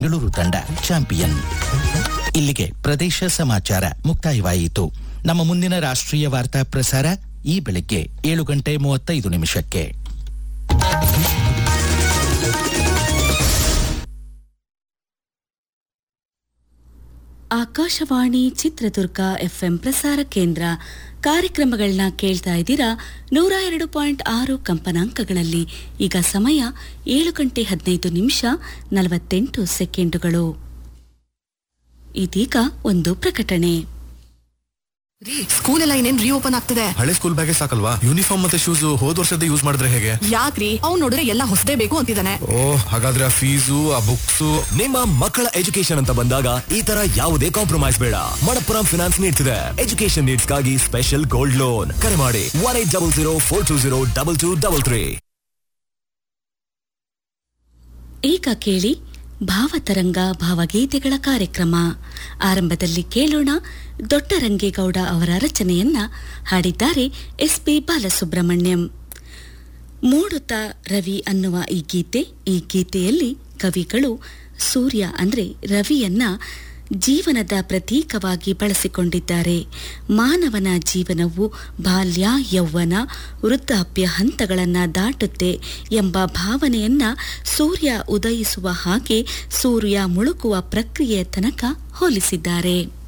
ಬೆಂಗಳೂರು ತಂಡ ಚಾಂಪಿಯನ್ ಇಲ್ಲಿಗೆ ಪ್ರದೇಶ ಸಮಾಚಾರ ಮುಕ್ತಾಯವಾಯಿತು ನಮ್ಮ ಮುಂದಿನ ರಾಷ್ಟ್ರೀಯ ವಾರ್ತಾ ಪ್ರಸಾರ ಈ ಬೆಳಗ್ಗೆ ಏಳು ಗಂಟೆ ಮೂವತ್ತೈದು ನಿಮಿಷಕ್ಕೆ ಆಕಾಶವಾಣಿ ಚಿತ್ರದುರ್ಗ ಎಫ್ಎಂ ಪ್ರಸಾರ ಕೇಂದ್ರ ಕಾರ್ಯಕ್ರಮಗಳನ್ನ ಕೇಳ್ತಾ ಇದ್ದೀರಾ ನೂರ ಎರಡು ಪಾಯಿಂಟ್ ಆರು ಕಂಪನಾಂಕಗಳಲ್ಲಿ ಈಗ ಸಮಯ ಏಳು ಗಂಟೆ ಹದಿನೈದು ನಿಮಿಷ ನಲವತ್ತೆಂಟು ಸೆಕೆಂಡುಗಳು ಇದೀಗ ಒಂದು ಪ್ರಕಟಣೆ ರೀ ಸ್ಕೂಲ್ ಎಲ್ಲ ಇನ್ನೇನ್ ರೀಓಪನ್ ಆಗ್ತಿದೆ ಹಳೆ ಸ್ಕೂಲ್ ಬ್ಯಾಗೆ ಸಾಕಲ್ವಾ ಯೂನಿಫಾರ್ಮ್ ಮತ್ತೆ ಶೂಸ್ ಹೋದ್ ವರ್ಷದ ಯೂಸ್ ಮಾಡಿದ್ರೆ ಹೇಗೆ ಯಾಕ್ರಿ ಅವ್ನ್ ನೋಡಿದ್ರೆ ಎಲ್ಲ ಹೊಸದೇ ಬೇಕು ಅಂತಿದ್ದಾನೆ ಓ ಹಾಗಾದ್ರೆ ಆ ಫೀಸು ಆ ಬುಕ್ಸ್ ನಿಮ್ಮ ಮಕ್ಕಳ ಎಜುಕೇಶನ್ ಅಂತ ಬಂದಾಗ ಈ ತರ ಯಾವುದೇ ಕಾಂಪ್ರಮೈಸ್ ಬೇಡ ಮಣಪ್ಪುರಂ ಫಿನಾನ್ಸ್ ನೀಡ್ತಿದೆ ಎಜುಕೇಶನ್ ನೀಡ್ಸ್ ಗಾಗಿ ಸ್ಪೆಷಲ್ ಗೋಲ್ಡ್ ಲೋನ್ ಕರೆ ಮಾಡಿ one eight double zero four two zero double two double three ಈಗ ಕೇಳಿ ಭಾವತರಂಗ ಭಾವಗೀತೆಗಳ ಕಾರ್ಯಕ್ರಮ ಆರಂಭದಲ್ಲಿ ಕೇಳೋಣ ದೊಡ್ಡರಂಗೇಗೌಡ ಅವರ ರಚನೆಯನ್ನ ಹಾಡಿದ್ದಾರೆ ಎಸ್ ಪಿ ಬಾಲಸುಬ್ರಹ್ಮಣ್ಯಂ ಮೂಡುತ್ತಾ ರವಿ ಅನ್ನುವ ಈ ಗೀತೆ ಈ ಗೀತೆಯಲ್ಲಿ ಕವಿಗಳು ಸೂರ್ಯ ಅಂದ್ರೆ ರವಿಯನ್ನ ಜೀವನದ ಪ್ರತೀಕವಾಗಿ ಬಳಸಿಕೊಂಡಿದ್ದಾರೆ ಮಾನವನ ಜೀವನವು ಬಾಲ್ಯ ಯೌವನ ವೃದ್ಧಾಪ್ಯ ಹಂತಗಳನ್ನು ದಾಟುತ್ತೆ ಎಂಬ ಭಾವನೆಯನ್ನ ಸೂರ್ಯ ಉದಯಿಸುವ ಹಾಗೆ ಸೂರ್ಯ ಮುಳುಗುವ ಪ್ರಕ್ರಿಯೆ ತನಕ ಹೋಲಿಸಿದ್ದಾರೆ